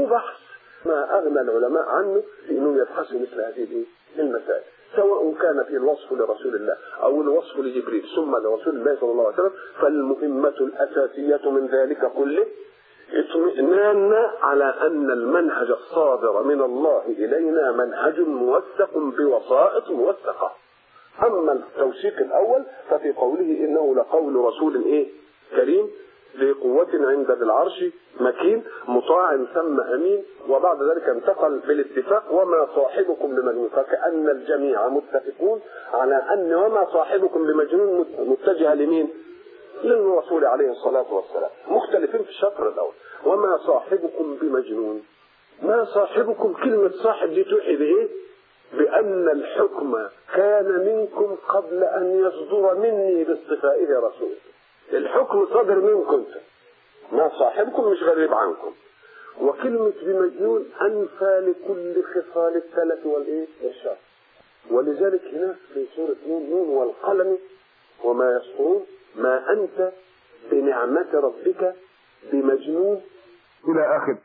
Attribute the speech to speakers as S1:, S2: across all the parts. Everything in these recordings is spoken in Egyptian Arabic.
S1: مو بحث ما أغنى العلماء عنه في أنهم يبحثوا مثل هذه المسائل سواء كان في الوصف لرسول الله أو الوصف لجبريل ثم لرسول الله صلى الله عليه وسلم فالمهمة الأساسية من ذلك كله اطمئنان على أن المنهج الصادر من الله إلينا منهج موثق بوسائط موثقة أما التوثيق الأول ففي قوله إنه لقول رسول إيه كريم ذي قوة عند ذي العرش مكين مطاع ثم أمين وبعد ذلك انتقل بالاتفاق وما صاحبكم بمجنون فكأن الجميع متفقون على أن وما صاحبكم بمجنون متجهة لمين؟ للرسول عليه الصلاة والسلام مختلفين في الشطر الأول وما صاحبكم بمجنون ما صاحبكم كلمة صاحب دي توحي بإيه؟ بأن الحكم كان منكم قبل أن يصدر مني باصطفائه رسول الحكم صدر منكم انت ما صاحبكم مش غريب عنكم وكلمة بمجنون أنفى لكل خصال التلف والإيه والشر ولذلك هناك في سورة نون نون والقلم وما يسطرون ما أنت بنعمة ربك بمجنون إلى آخر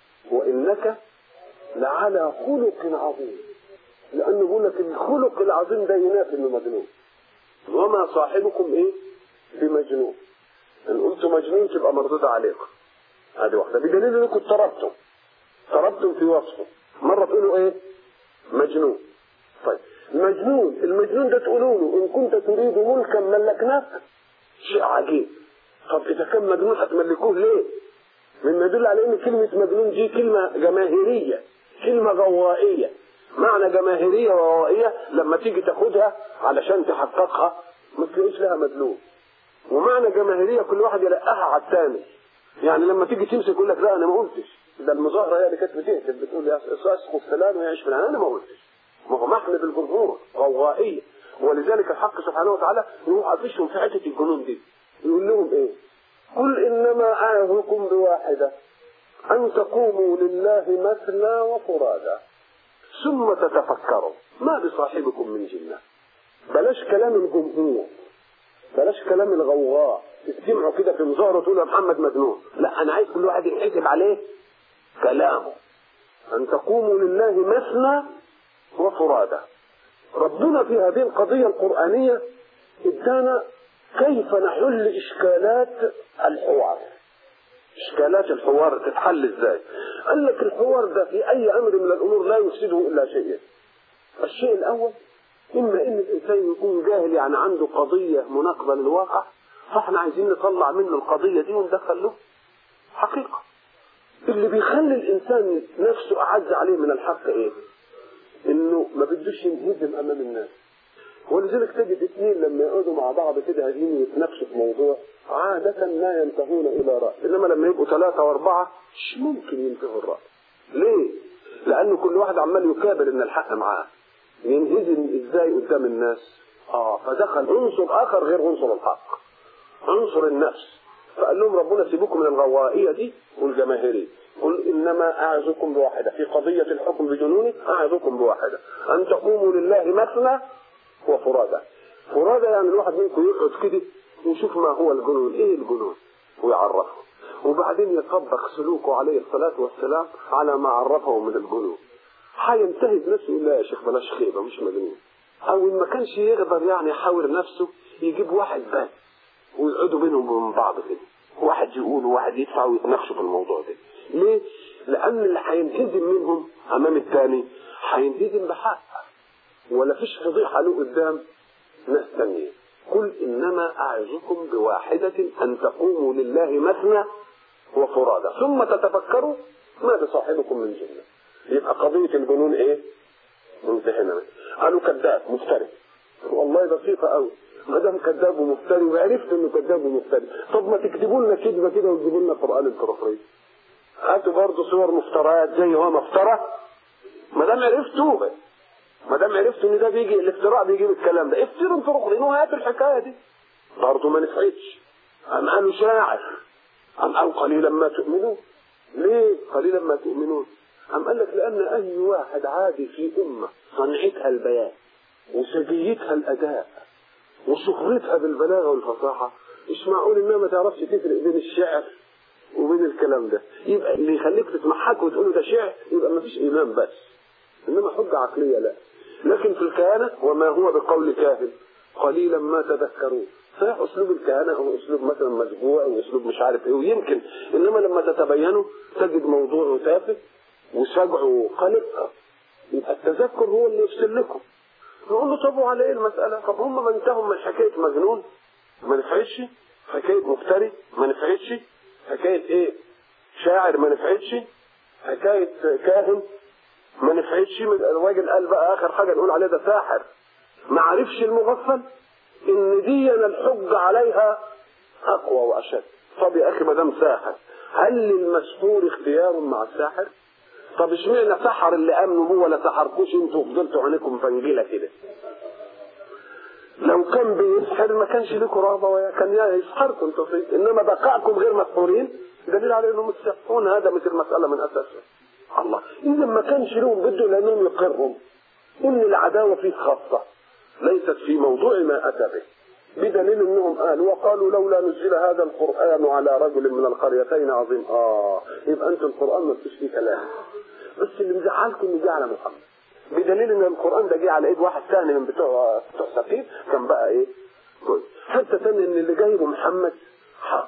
S1: وإنك لعلى خلق عظيم لأنه بيقول لك الخلق العظيم ده ينافي إنه مجنون وما صاحبكم إيه بمجنون إن قلت مجنون تبقى مردودة عليكم هذه واحدة بدليل إنكم اضطربتم اضطربتم في وصفه مرة تقولوا إيه مجنون طيب مجنون المجنون ده تقولوا له إن كنت تريد ملكا ملكناك شيء عجيب طب إذا كان مجنون هتملكوه ليه؟ مما يدل على إن كلمة مجنون دي كلمة جماهيرية كلمة غوائية معنى جماهيرية وغوائية لما تيجي تاخدها علشان تحققها ما تلاقيش لها مدلول ومعنى جماهيرية كل واحد يلقاها على الثاني يعني لما تيجي تمسك يقول لك لا أنا ما قلتش ده المظاهرة هي اللي كانت بتهتف بتقول يا اسقط فلان ويعيش فلان أنا ما قلتش ما هو محمد الجمهور غوائية ولذلك الحق سبحانه وتعالى يروح قافشهم في حتة الجنون دي يقول لهم ايه قل انما اعظكم بواحدة ان تقوموا لله مثنى وفرادا ثم تتفكروا ما بصاحبكم من جنة بلاش كلام الجمهور بلاش كلام الغوغاء تجتمعوا كده في مظاهرة تقولوا يا محمد مجنون لا انا عايز كل واحد يحسب عليه كلامه ان تقوموا لله مثنى وفرادا ربنا في هذه القضية القرآنية ادانا كيف نحل إشكالات الحوار إشكالات الحوار تتحل إزاي قال لك الحوار ده في أي أمر من الأمور لا يفسده إلا شيئين الشيء الأول إما إن الإنسان يكون جاهل يعني عنده قضية مناقضة للواقع فإحنا عايزين نطلع منه القضية دي وندخل له حقيقة اللي بيخلي الإنسان نفسه أعز عليه من الحق إيه؟ إنه ما بدوش ينهزم أمام الناس ولذلك تجد اثنين لما يقعدوا مع بعض كده عايزين يتناقشوا في موضوع عادة لا ينتهون إلى رأي إنما لما يبقوا ثلاثة وأربعة مش ممكن ينتهوا الرأي ليه؟ لأنه كل واحد عمال يكابر إن الحق معاه ينهزم إزاي قدام الناس؟ آه فدخل عنصر آخر غير عنصر الحق عنصر النفس فقال لهم ربنا سيبوكم من الغوائية دي والجماهيرية قل إنما أعظكم بواحدة في قضية الحكم بجنوني أعظكم بواحدة أن تقوموا لله مثنى وفرادى فرادى يعني الواحد منكم يقعد كده ويشوف ما هو الجنون ايه الجنون ويعرفه وبعدين يطبق سلوكه عليه الصلاة والسلام على ما عرفه من الجنون هينتهي بنفسه يقول لا يا شيخ بلاش خيبة مش مجنون او ان ما كانش يقدر يعني يحاور نفسه يجيب واحد بس ويقعدوا بينهم وبين بعض كده واحد يقول وواحد يدفع ويتناقشوا في الموضوع ده ليه؟ لأن اللي هينهزم منهم أمام الثاني هينهزم بحق ولا فيش فضيحة له قدام ناس تانية قل إنما أعظكم بواحدة أن تقوموا لله مثنى وفرادى ثم تتفكروا ما بصاحبكم من جنة يبقى قضية الجنون إيه؟ منتهنة قالوا كذاب مفتري والله بسيطة قوي ما دام كذاب ومفتري وعرفت انه كذاب ومفتري طب ما تكتبوا لنا كذبه كده وتجيبوا لنا قران الكفريه هاتوا برضه صور مفتريات زي هو مفترى ما دام عرفتوا ما دام عرفتوا ان ده بيجي الافتراء بيجيب الكلام ده افتروا انتوا لانه هات الحكايه دي برضه ما نفعتش ام قالوا شاعر ام قالوا قليلا ما تؤمنون ليه قليلا ما تؤمنون ام قال لك لان اي واحد عادي في امه صنعتها البيان وسجيتها الاداء وشهرتها بالبلاغه والفصاحه مش معقول انها ما تعرفش تفرق بين الشعر وبين الكلام ده يبقى اللي يخليك تتمحك وتقول ده شعر يبقى ما فيش ايمان بس انما حجه عقليه لا لكن في الكهنه وما هو بقول كاهن قليلا ما تذكرون صحيح اسلوب الكهنه هو اسلوب مثلا مجموع واسلوب مش عارف ايه ويمكن انما لما تتبينه تجد موضوعه تافه وشجعه قلق يبقى التذكر هو اللي يفصل لكم نقول له طب وعلى ايه المساله؟ طب هم ما انتهوا من حكايه مجنون ما نفعتش حكايه مفتري ما نفعتش حكايه ايه؟ شاعر ما نفعتش حكايه كاهن ما نفعتش الراجل قال بقى اخر حاجه نقول عليه ده ساحر ما عرفش المغفل ان دي الحج عليها اقوى واشد طب يا اخي ما دام ساحر هل للمسحور اختيار مع الساحر؟ طب اشمعنى سحر اللي امنوا بيه ولا سحركوش انتوا وفضلتوا عينيكم فنجيله كده؟ لو كان بيسحر ما كانش لكم رغبه ويا كان يسحركم انتوا فيه انما بقائكم غير مسحورين دليل على انهم مستحقون هدمت المساله من اساسها. الله اذا ما كانش لهم بده لانهم يقرهم ان العداوه فيه خاصه ليست في موضوع ما اتى به. بدليل انهم قالوا وقالوا لولا نزل هذا القران على رجل من القريتين عظيم اه يبقى انتم القران ما فيش فيه كلام بس اللي مزعلكم انه جه على محمد بدليل ان القران ده جه على ايد واحد ثاني من بتوع بتوع ثقيف كان بقى ايه كويس حتى ثاني ان اللي جايبه محمد حق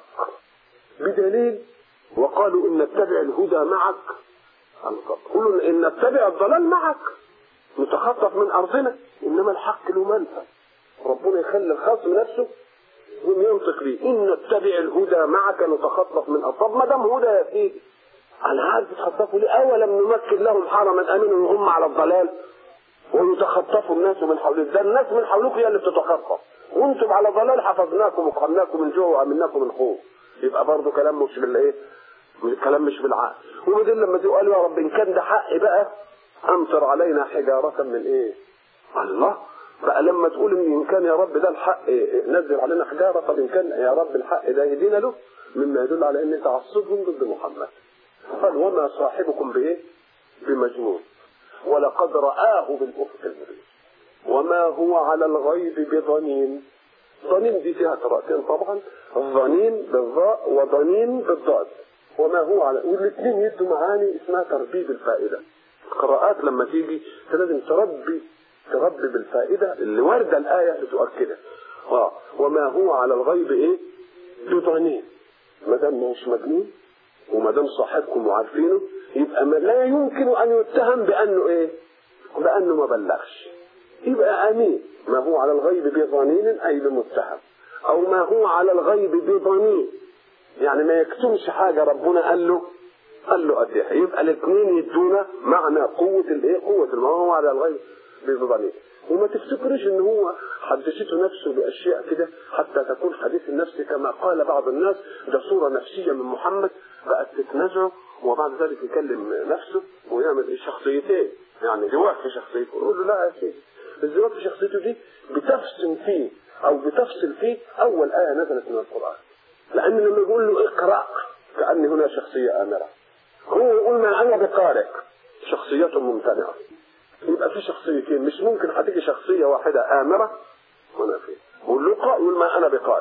S1: بدليل وقالوا ان نتبع الهدى معك قولوا ان نتبع الضلال معك نتخطف من ارضنا انما الحق له منفذ ربنا يخلي الخصم نفسه وينطق بيه ان نتبع الهدى معك نتخطف من طب ما دام هدى يا سيدي انا عارف تخطفوا ليه اولم نمكن لهم حرما امنا وهم على الضلال ويتخطفوا الناس من حولهم ده الناس من حولكم هي اللي بتتخطف وانتم على ضلال حفظناكم وقمناكم من جوع وامناكم من خوف يبقى برضه كلام مش بالايه الكلام مش بالعقل وبعدين لما تقول يا رب ان كان ده حق بقى امطر علينا حجاره من ايه الله بقى لما تقول ان ان كان يا رب ده الحق نزل علينا حجاره طب ان كان يا رب الحق ده يهدينا له مما يدل على ان تعصبهم ضد محمد قال وما صاحبكم بايه بمجنون ولقد رآه بالأفق المبين وما هو على الغيب بضنين ضنين دي فيها قراءتين طبعا ضنين بالضاء وضنين بالضاد وما هو على والاثنين يدوا معاني اسمها تربيب الفائدة القراءات لما تيجي لازم تربي تربي بالفائدة اللي واردة الآية بتؤكدها اه وما هو على الغيب ايه بضنين ما دام مش مجنون وما دام صاحبكم وعارفينه يبقى ما لا يمكن ان يتهم بانه ايه؟ بانه ما بلغش. يبقى امين ما هو على الغيب بضنين اي بمتهم. او ما هو على الغيب بضنين يعني ما يكتمش حاجه ربنا قال له قال له اديها يبقى الاثنين يدونا معنى قوه الايه؟ قوه ما هو على الغيب بضنين. وما تفتكرش ان هو حدثته نفسه باشياء كده حتى تكون حديث النفس كما قال بعض الناس ده صوره نفسيه من محمد بقت تتنازعه وبعد ذلك يكلم نفسه ويعمل ايه شخصيتين يعني زواج في شخصيته يقول له لا يا سيدي الزواج في شخصيته دي بتفصل فيه او بتفصل فيه اول ايه نزلت من القران لان لما يقول له اقرا كان هنا شخصيه امره هو يقول ما انا بقارئ شخصيته ممتنعه يبقى في شخصيتين مش ممكن هتيجي شخصيه واحده امره منافيه واللقاء يقول ما انا بقارئ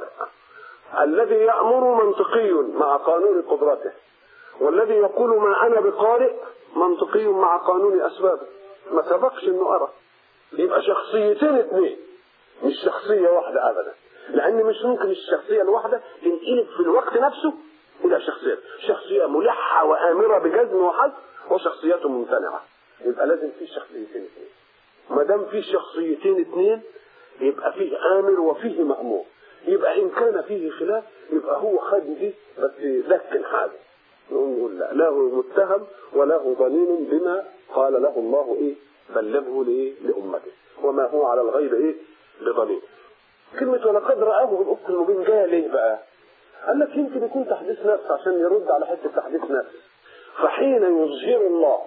S1: الذي يأمر منطقي مع قانون قدرته والذي يقول ما أنا بقارئ منطقي مع قانون أسبابه ما سبقش إنه أرى يبقى شخصيتين اثنين مش شخصية واحدة أبدا لأن مش ممكن الشخصية الواحدة تنقلب في الوقت نفسه إلى شخصية شخصية ملحة وآمرة بجزم وحد وشخصيته ممتنعة يبقى لازم في شخصيتين اثنين ما دام في شخصيتين اثنين يبقى فيه آمر وفيه مأمور يبقى إن كان فيه خلاف يبقى هو خد دي بس ذكن حاله نقول لا له متهم وله ضنين بما قال له الله إيه بلغه لإيه لأمته وما هو على الغيب إيه بضنين كلمة ولقد رآه بالأفق المبين جاية ليه بقى؟ قال لك يمكن يكون تحديث نفس عشان يرد على حتة تحديث نفس فحين يظهر الله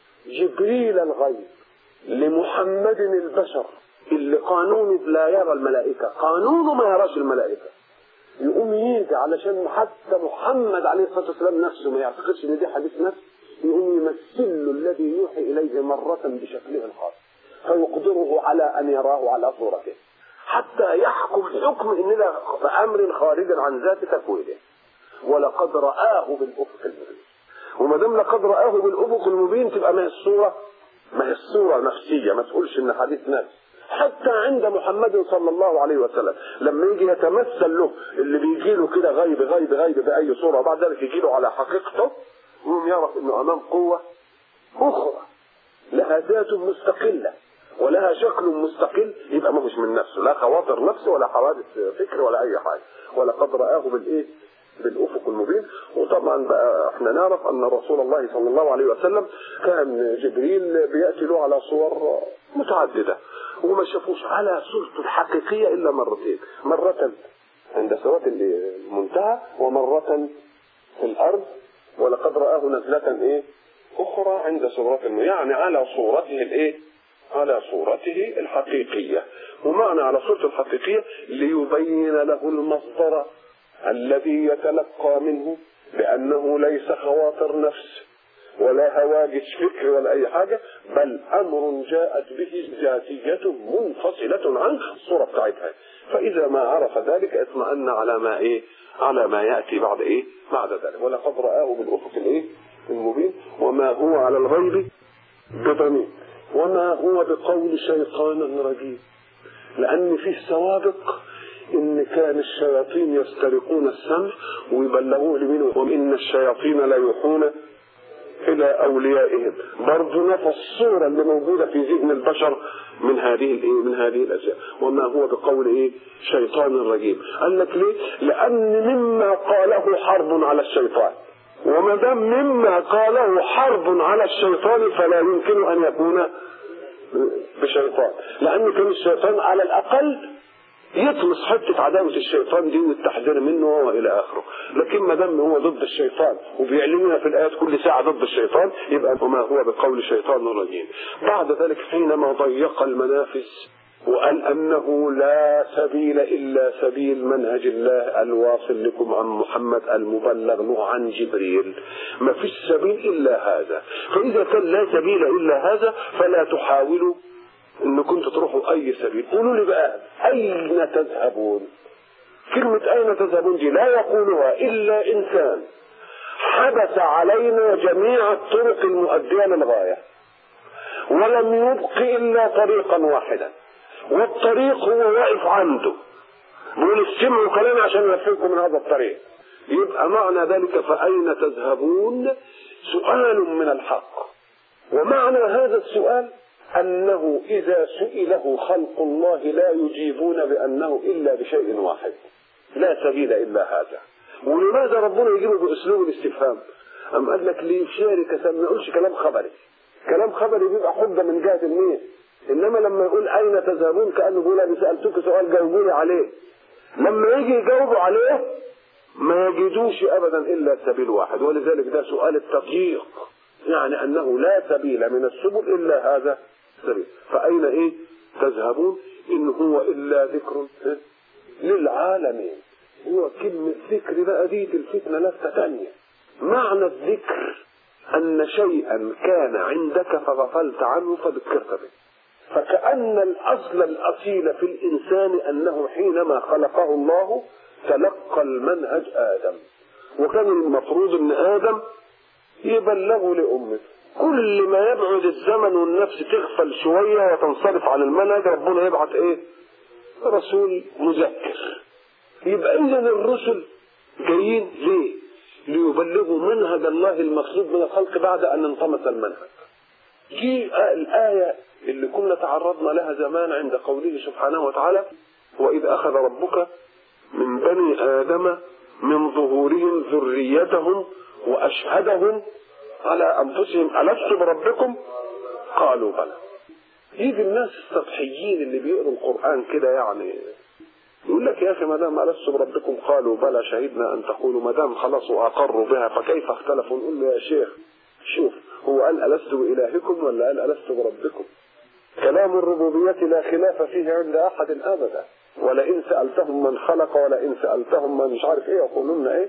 S1: جبريل الغيب لمحمد البشر اللي قانونه لا يرى الملائكة قانونه ما يراش الملائكة يقوم يجي علشان حتى محمد عليه الصلاة والسلام نفسه ما يعتقدش ان دي حديث نفس يقوم يمثل له الذي يوحي إليه مرة بشكله الخاص فيقدره على أن يراه على صورته حتى يحكم حكم ان ده امر خارج عن ذات تكوينه ولقد رآه بالأفق المبين وما دام لقد رآه بالأفق المبين تبقى ما هي الصورة ما هي الصورة نفسية ما تقولش إن حديث نفس حتى عند محمد صلى الله عليه وسلم لما يجي يتمثل له اللي بيجي له كده غيب غيب غيب بأي صورة وبعد ذلك يجي له على حقيقته يقوم يعرف إنه أمام قوة أخرى لها ذات مستقلة ولها شكل مستقل يبقى ما مش من نفسه لا خواطر نفسه ولا حوادث فكر ولا أي حاجة ولقد رآه بالإيه بالأفق المبين وطبعا بقى احنا نعرف أن رسول الله صلى الله عليه وسلم كان جبريل بيأتي له على صور متعددة وما شافوش على صورته الحقيقية إلا مرتين مرة عند سوات المنتهى ومرة في الأرض ولقد رآه نزلة إيه أخرى عند صورة يعني على صورته الإيه على صورته الحقيقية ومعنى على صورته الحقيقية ليبين له المصدر الذي يتلقى منه بأنه ليس خواطر نفس ولا هواجس فكر ولا أي حاجة بل أمر جاءت به ذاتية منفصلة عن الصورة بتاعتها فإذا ما عرف ذلك اطمأن على ما إيه على ما يأتي بعد إيه بعد ذلك ولقد رآه بالأفق الإيه المبين وما هو على الغيب بضمير وما هو بقول شيطان رجيم لأن فيه سوابق إن كان الشياطين يسترقون السمع ويبلغوه لمنه وإن الشياطين لا يوحون إلى أوليائهم برضه نفى الصورة اللي موجودة في ذهن البشر من هذه الإيه من هذه الأشياء وما هو بقول إيه شيطان رجيم قال لك ليه لأن مما قاله حرب على الشيطان وما دام مما قاله حرب على الشيطان فلا يمكن أن يكون بشيطان لأن كان الشيطان على الأقل يطمس حتة عداوة الشيطان دي والتحذير منه وإلى آخره لكن ما دام هو ضد الشيطان وبيعلمنا في الآيات كل ساعة ضد الشيطان يبقى وما هو بقول شيطان رجيم بعد ذلك حينما ضيق المنافس وقال أنه لا سبيل إلا سبيل منهج الله الواصل لكم عن محمد المبلغ له عن جبريل ما فيش سبيل إلا هذا فإذا كان لا سبيل إلا هذا فلا تحاولوا ان كنتوا تروحوا اي سبيل قولوا لي بقى اين تذهبون كلمة اين تذهبون دي لا يقولها الا انسان حبس علينا جميع الطرق المؤدية للغاية ولم يبق الا طريقا واحدا والطريق هو واقف عنده بيقول استمعوا كلامي عشان نفهمكم من هذا الطريق يبقى معنى ذلك فأين تذهبون سؤال من الحق ومعنى هذا السؤال أنه إذا سئله خلق الله لا يجيبون بأنه إلا بشيء واحد لا سبيل إلا هذا ولماذا ربنا يجيبه بأسلوب الاستفهام أم قال لك ليشارك ما يقولش كلام خبري كلام خبري بيبقى حجة من جهة النية إنما لما يقول أين تذهبون كأنه بيقول أنا سألتك سؤال جاوبوني عليه لما يجي يجاوبوا عليه ما يجدوش أبدا إلا سبيل واحد ولذلك ده سؤال التضييق يعني أنه لا سبيل من السبل إلا هذا السبيل فأين إيه تذهبون إن هو إلا ذكر للعالمين هو كلمة ذكر بقى دي الفتنة لفتة تانية معنى الذكر أن شيئا كان عندك فغفلت عنه فذكرت به فكأن الأصل الأصيل في الإنسان أنه حينما خلقه الله تلقى المنهج آدم وكان المفروض أن آدم يبلغه لأمته كل ما يبعد الزمن والنفس تغفل شوية وتنصرف عن المنهج ربنا يبعث ايه رسول مذكر يبقى اذا الرسل جايين ليه ليبلغوا منهج الله المقصود من الخلق بعد ان انطمس المنهج دي الآية اللي كنا تعرضنا لها زمان عند قوله سبحانه وتعالى وإذ أخذ ربك من بني آدم من ظهورهم ذريتهم وأشهدهم على أنفسهم ألست بربكم قالوا بلى يجي الناس السطحيين اللي بيقروا القرآن كده يعني يقول لك يا أخي ما دام ألست بربكم قالوا بلى شهدنا أن تقولوا ما دام خلاص وأقروا بها فكيف اختلفوا نقول له يا شيخ شوف هو قال ألست بإلهكم ولا قال ألست بربكم كلام الربوبية لا خلاف فيه عند أحد أبدا ولئن سألتهم من خلق ولئن سألتهم من مش عارف إيه يقولون إيه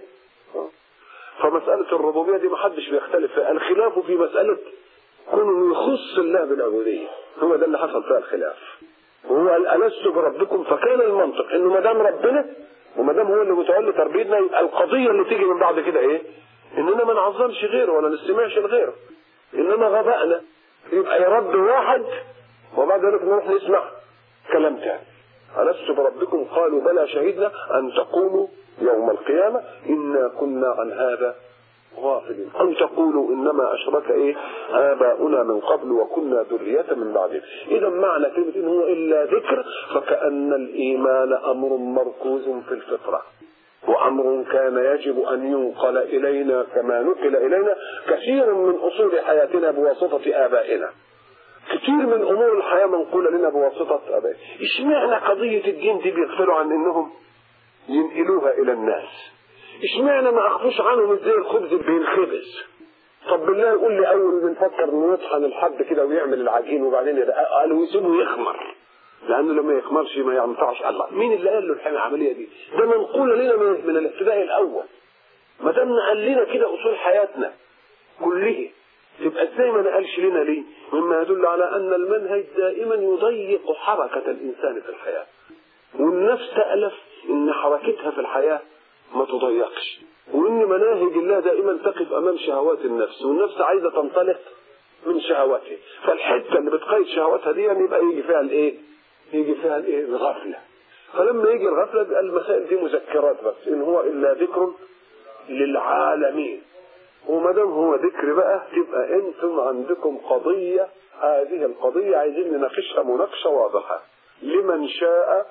S1: فمسألة الربوبية دي محدش بيختلف فيها الخلاف في مسألة كونه يخص الله بالعبودية هو ده اللي حصل فيها الخلاف هو قال ألست بربكم فكان المنطق إنه ما دام ربنا وما دام هو اللي متولي تربيتنا يبقى القضيه اللي تيجي من بعد كده ايه؟ اننا ما نعظمش غيره ولا نستمعش لغيره انما غبائنا يبقى يرد واحد وبعد ذلك نروح نسمع كلام تاني ألست بربكم قالوا بلى شهدنا أن تقولوا يوم القيامة إنا كنا عن هذا غافلين أو تقولوا إنما أشرك إيه آباؤنا من قبل وكنا ذرية من بعدهم إذا معنى كلمة إن هو إلا ذكر فكأن الإيمان أمر مركوز في الفطرة وأمر كان يجب أن ينقل إلينا كما نقل إلينا كثير من أصول حياتنا بواسطة آبائنا كتير من أمور الحياة منقولة لنا بواسطة آبائنا إشمعنى قضية الدين دي بيغفلوا عن إنهم ينقلوها إلى الناس اشمعنى ما اخفوش عنهم ازاي الخبز بينخبز طب بالله يقول لي اول بنفكر انه يطحن الحد كده ويعمل العجين وبعدين يدققه قالوا يسيبه يخمر لانه لما يخمرش ما ينفعش الله مين اللي قال له العمليه دي ده منقوله لنا من, من الابتداء الاول ما دام نقل لنا كده اصول حياتنا كله يبقى ازاي ما نقلش لنا ليه مما يدل على ان المنهج دائما يضيق حركه الانسان في الحياه والنفس تالف ان حركتها في الحياه ما تضيقش وان مناهج الله دائما تقف امام شهوات النفس والنفس عايزه تنطلق من شهواتها فالحته اللي بتقيد شهواتها دي يعني يبقى يجي فيها الايه يجي فيها الايه الغفله فلما يجي الغفله بقى المسائل دي مذكرات بس ان هو الا ذكر للعالمين وما دام هو ذكر بقى تبقى انتم عندكم قضيه هذه القضيه عايزين نناقشها مناقشه واضحه لمن شاء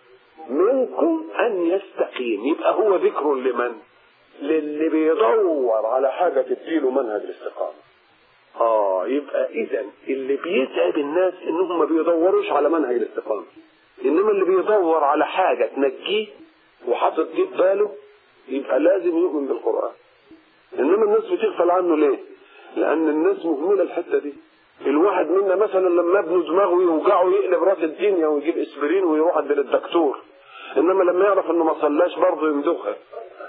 S1: منكم ان يستقيم يبقى هو ذكر لمن للي بيدور على حاجه تديله منهج الاستقامه اه يبقى اذا اللي بيتعب الناس انهم ما بيدوروش على منهج الاستقامه انما اللي بيدور على حاجه تنجيه وحاطط دي في باله يبقى لازم يؤمن بالقران انما الناس بتغفل عنه ليه لان الناس مهمله الحته دي الواحد منا مثلا لما ابنه دماغه يوجعه يقلب راس الدنيا ويجيب اسبرين ويروح عند الدكتور انما لما يعرف انه ما صلاش برضه يمدخها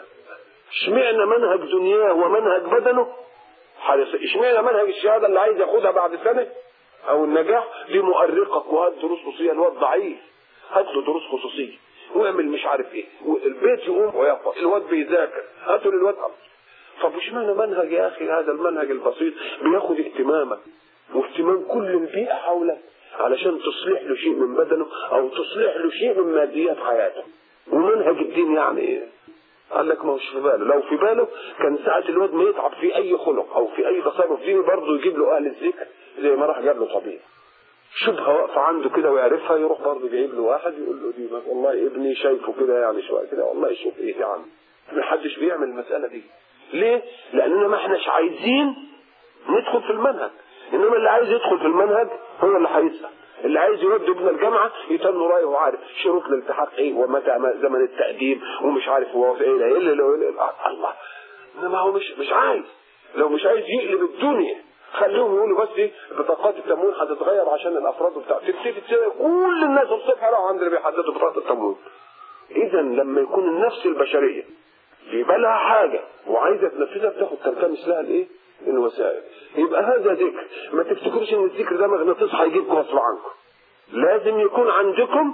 S1: اشمعنى منهج دنياه ومنهج بدنه حارس اشمعنى منهج الشهاده اللي عايز ياخدها بعد سنه او النجاح دي مؤرقك وهات دروس خصوصيه الواد ضعيف هات له دروس خصوصيه واعمل مش عارف ايه والبيت يقوم ويقف الواد بيذاكر هاتوا للواد طب اشمعنى منهج يا اخي هذا المنهج البسيط بياخد اهتمامك واهتمام كل البيئه حولك علشان تصلح له شيء من بدنه او تصلح له شيء من ماديات حياته ومنهج الدين يعني ايه قال لك ما هوش في باله لو في باله كان ساعة الواد ما يتعب في اي خلق او في اي تصرف ديني برضه يجيب له اهل الذكر زي ما راح جاب له طبيب شبهه واقفه عنده كده ويعرفها يروح برضه جايب له واحد يقول له دي والله ابني شايفه كده يعني شويه كده والله شوف ايه يا عم ما حدش بيعمل المساله دي ليه؟ لاننا ما احناش عايزين ندخل في المنهج انما اللي عايز يدخل في المنهج هو اللي هيسال اللي عايز يرد ابن الجامعه يتم رايه وعارف شروط الالتحاق ايه ومتى زمن التقديم ومش عارف هو في ايه ايه الله انما هو مش مش عايز لو مش عايز يقلب الدنيا خليهم يقولوا بس ايه بطاقات التموين هتتغير عشان الافراد بتاع تبتدي كل الناس الصبح راحوا عند اللي بيحددوا بطاقه التموين اذا لما يكون النفس البشريه في بالها حاجه وعايزه تنفذها بتاخد تلتمس لها الايه؟ الوسائل يبقى هذا ذكر ما تفتكروش ان الذكر ده مغناطيس هيجيبكم غصب عنكم لازم يكون عندكم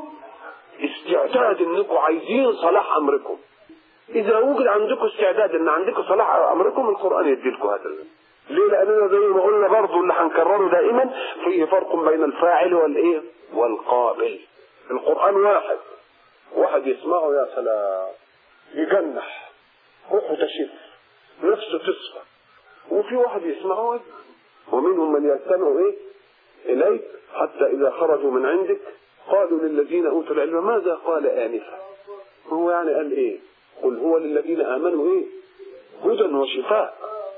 S1: استعداد انكم عايزين صلاح امركم اذا وجد عندكم استعداد ان عندكم صلاح امركم القران يديلكم هذا ليه لاننا زي ما قلنا برضه اللي هنكرره دائما فيه فرق بين الفاعل والايه والقابل القران واحد واحد يسمعه يا سلام يجنح روحه تشف نفسه تصفى وفي واحد يسمعه ومنهم من يستمع ايه اليك حتى اذا خرجوا من عندك قالوا للذين اوتوا العلم ماذا قال انفا هو يعني قال ايه قل هو للذين امنوا ايه هدى وشفاء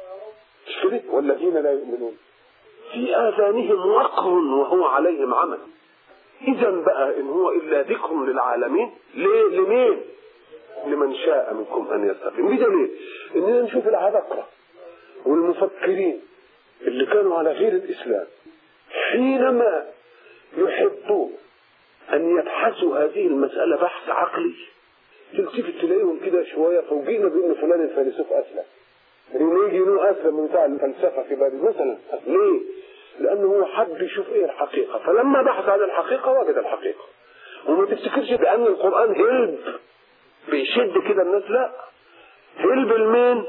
S1: مش كده والذين لا يؤمنون في اذانهم وقر وهو عليهم عمل اذا بقى ان هو الا ذكر للعالمين ليه لمين لمن شاء منكم ان يستقيم بدليل اننا نشوف العبقره والمفكرين اللي كانوا على غير الإسلام حينما يحبون أن يبحثوا هذه المسألة بحث عقلي تلتفت تلاقيهم كده شوية فوجئنا بأن فلان الفيلسوف أسلم رينيجي نو أسلم من بتاع الفلسفة في بالي مثلا ليه؟ لأنه هو حب يشوف إيه الحقيقة فلما بحث عن الحقيقة وجد الحقيقة وما تفتكرش بأن القرآن هلب بيشد كده الناس لا هلب المين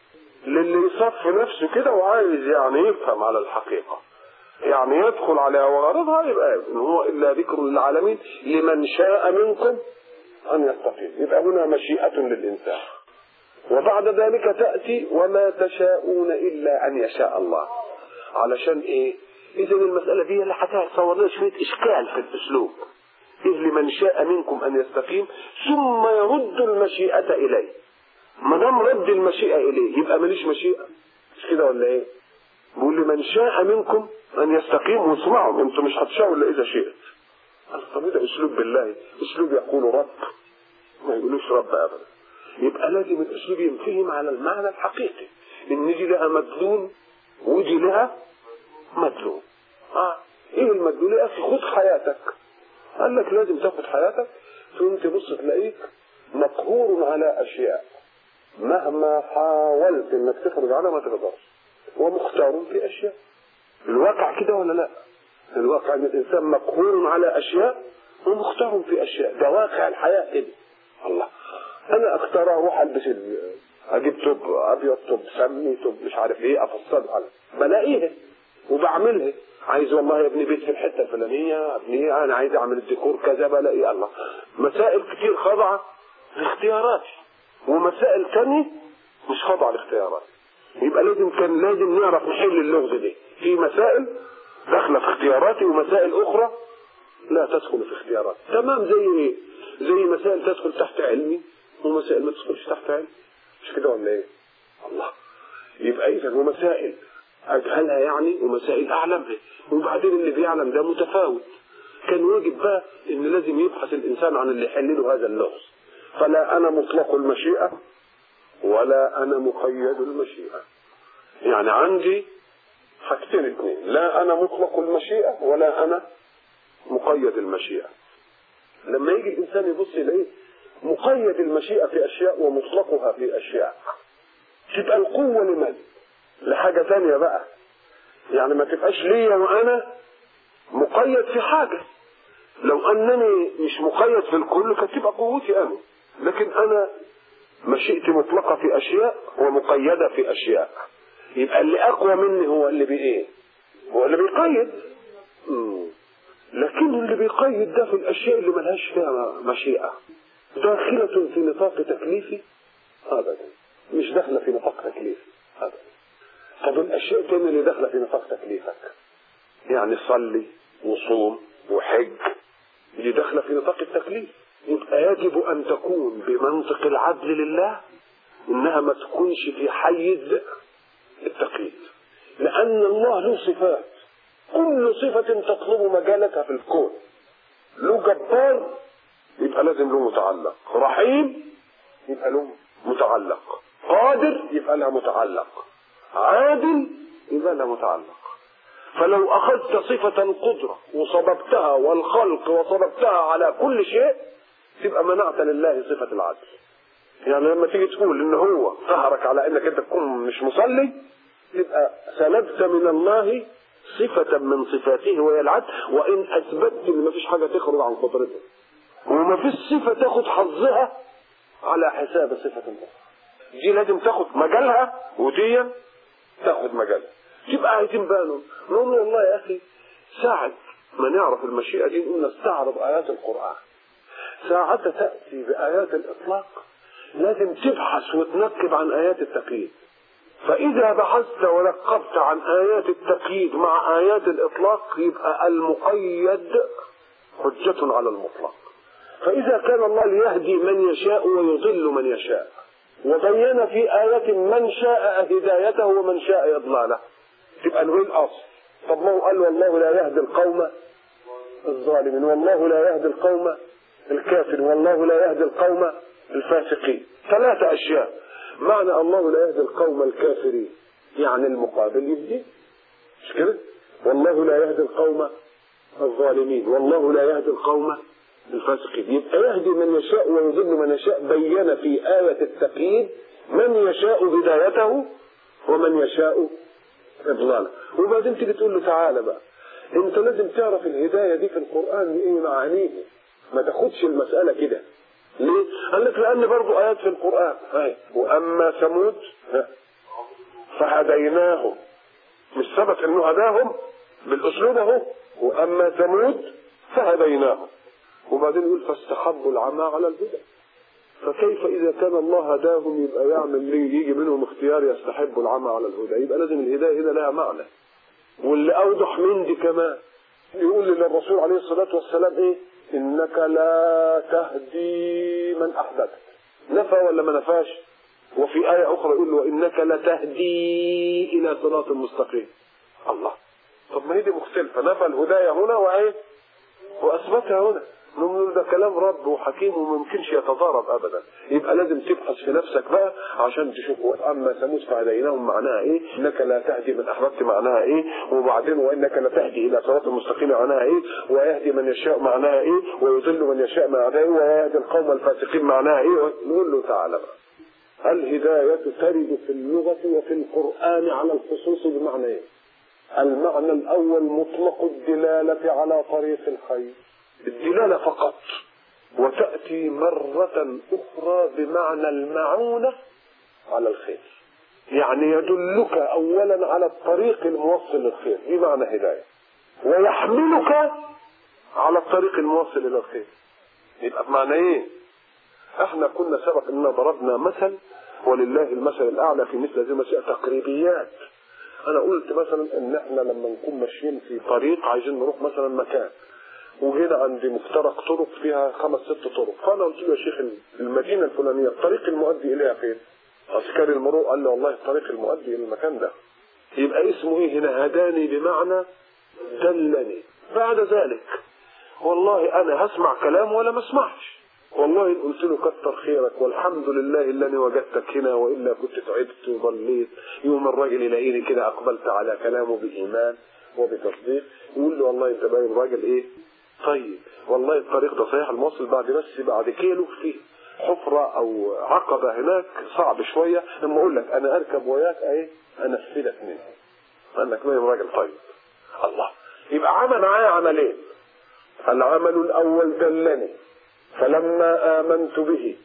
S1: للي يصف نفسه كده وعايز يعني يفهم على الحقيقة يعني يدخل عليها وغرضها يبقى إن هو إلا ذكر للعالمين لمن شاء منكم أن يستقيم يبقى هنا مشيئة للإنسان وبعد ذلك تأتي وما تشاءون إلا أن يشاء الله علشان إيه إذا المسألة دي اللي هتصور لنا شوية إشكال في الأسلوب إذ لمن شاء منكم أن يستقيم ثم يرد المشيئة إليه ما دام رد المشيئة إليه يبقى ماليش مشيئة مش كده ولا إيه؟ بيقول لمن شاء منكم أن يستقيم واسمعوا أنتم مش هتشاءوا إلا إذا شئت طب ده أسلوب بالله أسلوب يقول رب ما يقولوش رب أبدا يبقى لازم الأسلوب ينفهم على المعنى الحقيقي إن دي لها مدلول ودي لها مدلول آه إيه المدلول يا أخي خد حياتك قال لك لازم تاخد حياتك ثم تبص تلاقيك مقهور على أشياء مهما حاولت انك تخرج عنها ما تقدرش ومختار في اشياء الواقع كده ولا لا الواقع ان الانسان مقهور على اشياء ومختار في اشياء ده واقع الحياه كده الله انا اختار اروح البس ال- اجيب توب ابيض توب سمي توب مش عارف ايه افصله على بلاقيها وبعملها عايز والله يا ابني بيت في الحته الفلانيه ابني انا عايز اعمل الديكور كذا بلاقي الله مسائل كتير خاضعه لاختياراتي ومسائل تانية مش خاضعة لاختيارات يبقى لازم كان لازم نعرف نحل اللغز دي في مسائل داخلة في اختياراتي ومسائل أخرى لا تدخل في اختياراتي تمام زي ايه؟ زي مسائل تدخل تحت علمي ومسائل ما تدخلش تحت علمي مش كده ولا ايه؟ الله يبقى إذا ومسائل أجهلها يعني ومسائل أعلمها وبعدين اللي بيعلم ده متفاوت كان واجب بقى إن لازم يبحث الإنسان عن اللي يحل له هذا اللغز فلا أنا مطلق المشيئة ولا أنا مقيد المشيئة يعني عندي حاجتين اثنين لا أنا مطلق المشيئة ولا أنا مقيد المشيئة لما يجي الإنسان يبص يلاقيه مقيد المشيئة في أشياء ومطلقها في أشياء تبقى القوة لمن؟ لحاجة تانية بقى يعني ما تبقاش ليا وأنا مقيد في حاجة لو أنني مش مقيد في الكل كانت تبقى قوتي أنا لكن أنا مشيئتي مطلقة في أشياء ومقيدة في أشياء يبقى اللي أقوى مني هو اللي بإيه؟ هو اللي بيقيد مم. لكن اللي بيقيد ده في الأشياء اللي ملهاش فيها مشيئة داخلة في نطاق تكليفي أبدا مش داخلة في نطاق تكليفي أبدا طب الأشياء التانية اللي داخلة في نطاق تكليفك يعني صلي وصوم وحج دي داخلة في نطاق التكليف يبقى يجب أن تكون بمنطق العدل لله إنها ما تكونش في حيز التقييد لأن الله له صفات كل صفة تطلب مجالتها في الكون له جبار يبقى لازم له متعلق رحيم يبقى له متعلق قادر يبقى لها متعلق عادل يبقى لها متعلق فلو أخذت صفة القدرة وصببتها والخلق وصببتها على كل شيء تبقى منعت لله صفة العدل يعني لما تيجي تقول ان هو قهرك على انك انت تكون مش مصلي تبقى سلبت من الله صفة من صفاته وهي العدل وان اثبتت ان مفيش حاجة تخرج عن قدرته ومفيش صفة تاخد حظها على حساب صفة أخرى دي لازم تاخد مجالها ودي تاخد مجالها تبقى عايزين بالهم نقول له والله يا اخي ساعة ما نعرف المشيئة دي نقول نستعرض آيات القرآن ساعة تأتي بآيات الإطلاق لازم تبحث وتنكب عن آيات التقييد فإذا بحثت ونقبت عن آيات التقييد مع آيات الإطلاق يبقى المقيد حجة على المطلق فإذا كان الله ليهدي من يشاء ويضل من يشاء وبين في آية من شاء هدايته ومن شاء إضلاله تبقى نقول الأصل طب ما هو قال والله لا يهدي القوم الظالمين والله لا يهدي القوم الكافر والله لا يهدي القوم الفاسقين ثلاثة أشياء معنى الله لا يهدي القوم الكافرين يعني المقابل يهدي مش كده والله لا يهدي القوم الظالمين والله لا يهدي القوم الفاسقين يبقى يهدي من يشاء ويضل من يشاء بين في آية التقييد من يشاء هدايته ومن يشاء إضلاله وبعدين تيجي تقول له تعالى بقى انت لازم تعرف الهداية دي في القرآن ايه معانيه ما تاخدش المسألة كده ليه؟ قال لك لأن برضه آيات في القرآن أي. وأما ثمود فهديناهم مش ثبت انه هداهم بالاسلوب اهو واما ثمود فهديناهم وبعدين يقول فاستحبوا العمى على الهدى فكيف اذا كان الله هداهم يبقى يعمل ليه يجي منهم اختيار يستحبوا العمى على الهدى يبقى لازم الهدايه هنا لها معنى واللي اوضح من دي كمان يقول للرسول عليه الصلاه والسلام ايه انك لا تهدي من احببت نفى ولا ما نفاش وفي آية أخرى يقول له وإنك لتهدي إلى صراط مستقيم الله طب ما هي دي مختلفة نفى الهداية هنا وإيه وأثبتها هنا نقول ده كلام رب وحكيم وما يمكنش يتضارب ابدا يبقى لازم تبحث في نفسك بقى عشان تشوف اما ثمود فهديناهم معناها ايه انك لا تهدي من احببت معناها ايه وبعدين وانك لا تهدي الى صراط المستقيم معناها ايه ويهدي من يشاء معناها ايه ويضل من يشاء معناها ايه ويهدي القوم الفاسقين معناها ايه نقول له تعالى بقى الهداية ترد في اللغة وفي القرآن على الخصوص بمعنى ايه؟ المعنى الأول مطلق الدلالة على طريق الخير الدلالة فقط وتأتي مرة أخرى بمعنى المعونة على الخير يعني يدلك أولا على الطريق الموصل للخير دي معنى هداية ويحملك على الطريق الموصل إلى الخير يبقى بمعنى إيه؟ احنا كنا سبق اننا ضربنا مثل ولله المثل الاعلى في مثل هذه المسائل تقريبيات انا قلت مثلا ان احنا لما نكون ماشيين في طريق عايزين نروح مثلا مكان وجينا عند مفترق طرق فيها خمس ست طرق فانا قلت له يا شيخ المدينه الفلانيه الطريق المؤدي اليها فين؟ عسكري المرور قال لي والله الطريق المؤدي الى المكان ده يبقى اسمه ايه هنا هداني بمعنى دلني بعد ذلك والله انا هسمع كلام ولا ما اسمعش والله إن قلت له كتر خيرك والحمد لله اللي وجدتك هنا والا كنت تعبت وضليت يوم الراجل يلاقيني كده اقبلت على كلامه بايمان وبتصديق يقول له والله انت باين راجل ايه طيب والله الطريق ده صحيح الموصل بعد بس بعد كيلو فيه حفرة او عقبة هناك صعب شوية لما اقول لك انا اركب وياك ايه انفذك منه انك باين راجل طيب الله يبقى عمل معايا عملين العمل الاول دلني فلما آمنت به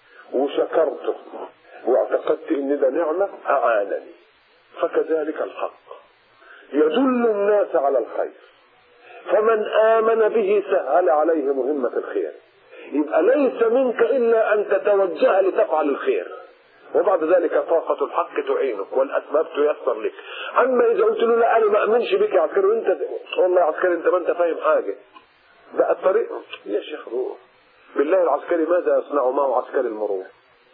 S1: وشكرته واعتقدت ان ده نعمة أعانني فكذلك الحق يدل الناس على الخير فمن آمن به سهل عليه مهمة الخير يبقى ليس منك إلا أن تتوجه لتفعل الخير وبعد ذلك طاقة الحق تعينك والأسباب تيسر لك أما إذا قلت له لا أنا ما أمنش بك يا عسكري وأنت والله يا عسكري أنت ما أنت فاهم حاجة ده الطريق يا شيخ روح بالله العسكري ماذا يصنع معه عسكري المرور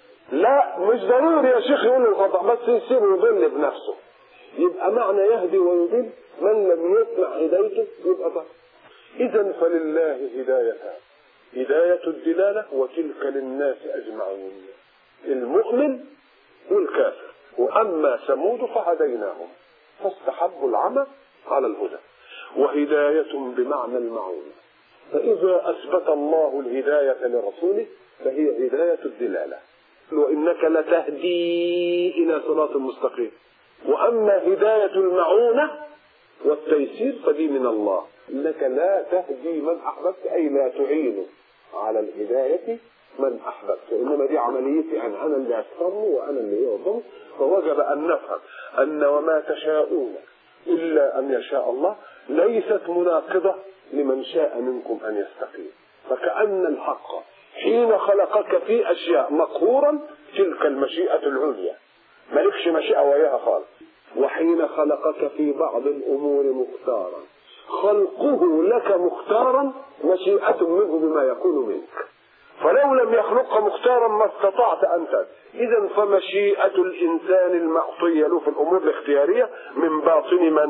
S1: لا مش ضروري يا شيخ يقول الخطأ بس يسيبه يضل بنفسه يبقى معنى يهدي ويضل من لم يسمع هدايته يبقى ضل اذا فلله هدايتان هداية الدلالة وتلك للناس أجمعين المؤمن والكافر وأما ثمود فهديناهم فاستحبوا العمى على الهدى وهداية بمعنى المعونة فإذا أثبت الله الهداية لرسوله فهي هداية الدلالة وإنك لتهدي إلى صراط مستقيم وأما هداية المعونة والتيسير فدي من الله إنك لا تهدي من أحببت أي لا تعين على الهداية من أحببت إنما دي عمليتي أنا أنا اللي أسفرني وأنا اللي يعظم فوجب أن نفهم أن وما تشاءون إلا أن يشاء الله ليست مناقضة لمن شاء منكم أن يستقيم فكأن الحق حين خلقك في أشياء مقهورا تلك المشيئة العليا مالكش مشيئة وياها خالص وحين خلقك في بعض الأمور مختارا خلقه لك مختارا مشيئة منه بما يكون منك فلو لم يخلقك مختارا ما استطعت أن تد إذا فمشيئة الإنسان المعطية له في الأمور الاختيارية من باطن من؟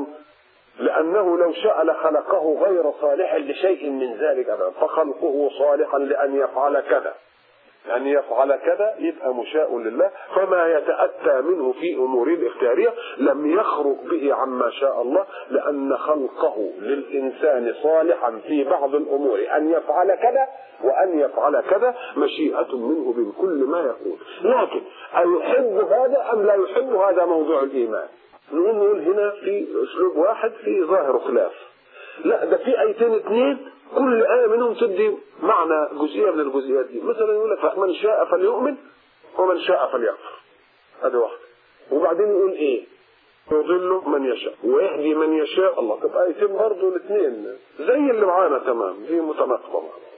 S1: لأنه لو شاء لخلقه غير صالح لشيء من ذلك أبدا فخلقه صالحا لأن يفعل كذا أن يفعل كذا يبقى مشاء لله فما يتأتى منه في أموره الاختيارية لم يخرج به عما شاء الله لأن خلقه للإنسان صالحا في بعض الأمور أن يفعل كذا وأن يفعل كذا مشيئة منه بكل ما يقول لكن أيحب هذا أم لا يحب هذا موضوع الإيمان نقول نقول هنا في أسلوب واحد في ظاهر خلاف لا ده في ايتين اثنين كل ايه منهم تدي معنى جزئيه من الجزئيات دي مثلا يقول لك من شاء فليؤمن ومن شاء فليكفر ادي واحده وبعدين يقول ايه يضل من يشاء ويهدي من يشاء الله تبقى ايتين برضه الاثنين زي اللي معانا تمام دي متناقضه